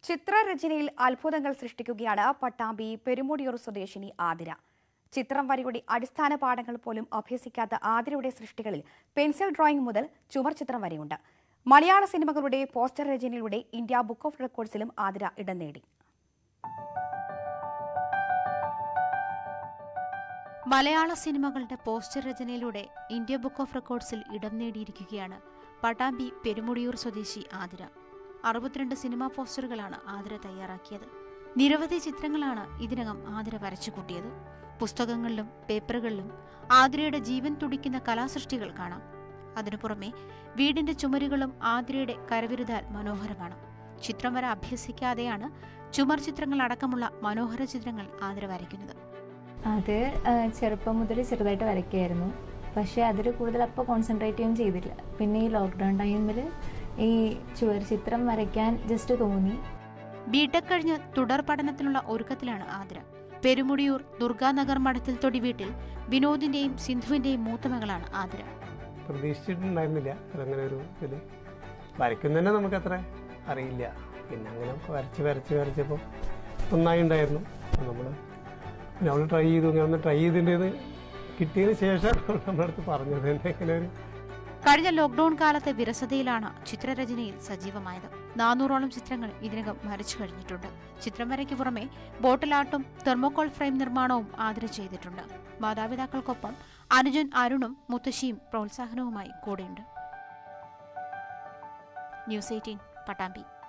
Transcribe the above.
ചിത്രരചനയിൽ അത്ഭുതങ്ങൾ സൃഷ്ടിക്കുകയാണ് പട്ടാമ്പി പെരുമുടിയൂർ സ്വദേശിനി ആതിര ചിത്രം വരയുടെ അടിസ്ഥാന പാഠങ്ങൾ പോലും അഭ്യസിക്കാത്ത ആതിരയുടെ സൃഷ്ടികളിൽ പെൻസിൽ ഡ്രോയിംഗ് മുതൽ ചുമർ ചിത്രം വരെയുണ്ട് മലയാള സിനിമകളുടെ പോസ്റ്റർ രചനയിലൂടെ ഇന്ത്യ ബുക്ക് ഓഫ് റെക്കോർഡ്സിലും ആതിര ഇടം നേടി മലയാള സിനിമകളുടെ പോസ്റ്റർ രചനയിലൂടെ ഇന്ത്യ ബുക്ക് ഓഫ് റെക്കോർഡ്സിൽ ഇടം നേടിയിരിക്കുകയാണ് പട്ടാമ്പി പെരുമുടിയൂർ സ്വദേശി ആതിര അറുപത്തിരണ്ട് സിനിമാ പോസ്റ്ററുകളാണ് ആതിര തയ്യാറാക്കിയത് നിരവധി ചിത്രങ്ങളാണ് ഇതിനകം ആതിര വരച്ചുകൂട്ടിയത് പുസ്തകങ്ങളിലും പേപ്പറുകളിലും ആതിരയുടെ ജീവൻ തുടിക്കുന്ന കലാസൃഷ്ടികൾ കാണാം അതിനു പുറമെ വീടിന്റെ ചുമരുകളും ആതിരയുടെ കരവിരുതാൽ മനോഹരമാണ് ചിത്രം വര അഭ്യസിക്കാതെയാണ് ചുമർ ചിത്രങ്ങൾ അടക്കമുള്ള മനോഹര ചിത്രങ്ങൾ ആതിര വരയ്ക്കുന്നത് അത് ആ, ചെറുപ്പം മുതൽ ചെറുതായിട്ട് വരയ്ക്കുമായിരുന്നു പക്ഷേ അതിൽ കൂടുതൽ അപ്പോൾ കോൺസെൻട്രേറ്റ് ചെയ്യും ചെയ്തില്ല പിന്നെ ഈ ലോക്ക്ഡൗൺ ടൈമിൽ ഈ ചുവർ ചിത്രം വരയ്ക്കാൻ ജസ്റ്റ് തോന്നി ബിടെക് കഴിഞ്ഞ് തുടർ പഠനത്തിനുള്ള ഒരുക്കത്തിലാണ് ആതിര പെരുമുടിയൂർ ദുർഗാനഗർ മഠത്തിൽ തൊടി വീട്ടിൽ വിനോദിന്റെയും സിന്ധുവിന്റെയും മൂത്ത മകളാണ് ആതിര പ്രതീക്ഷിച്ചിട്ടുണ്ടായിരുന്നില്ല അതങ്ങനെ ഒരു ഇതിൽ വരയ്ക്കുന്നതന്നെ നമുക്കത്ര അറിയില്ല പിന്നെ അങ്ങനെ വരച്ച് വരച്ച് വരച്ചപ്പോൾ നന്നായി ഉണ്ടായിരുന്നു അപ്പോൾ നമ്മൾ പിന്നെ അവൾ ട്രൈ ചെയ്തു ഇങ്ങനെ ഒന്ന് ട്രൈ ചെയ്തിട്ടുണ്ടെന്ന് കിട്ടിയതിന് ശേഷം നമ്മുടെ അടുത്ത് പറഞ്ഞത് തന്നെ ഇങ്ങനെ ഒരു കഴിഞ്ഞ ലോക്ക്ഡൌൺ കാലത്തെ വിരസതയിലാണ് ചിത്രരചനയിൽ സജീവമായത് നാനൂറോളം ചിത്രങ്ങൾ ഇതിനകം വരച്ചു കഴിഞ്ഞിട്ടുണ്ട് ചിത്രം വരയ്ക്ക് പുറമെ ബോട്ടിലാട്ടും തെർമോകോൾ ഫ്രെയിം നിർമ്മാണവും ആതിര ചെയ്തിട്ടുണ്ട് മാതാപിതാക്കൾക്കൊപ്പം അനുജൻ അരുണും മുത്തശ്ശിയും പ്രോത്സാഹനവുമായി കൂടെയുണ്ട് ന്യൂസ് എയ്റ്റീൻ പട്ടാമ്പി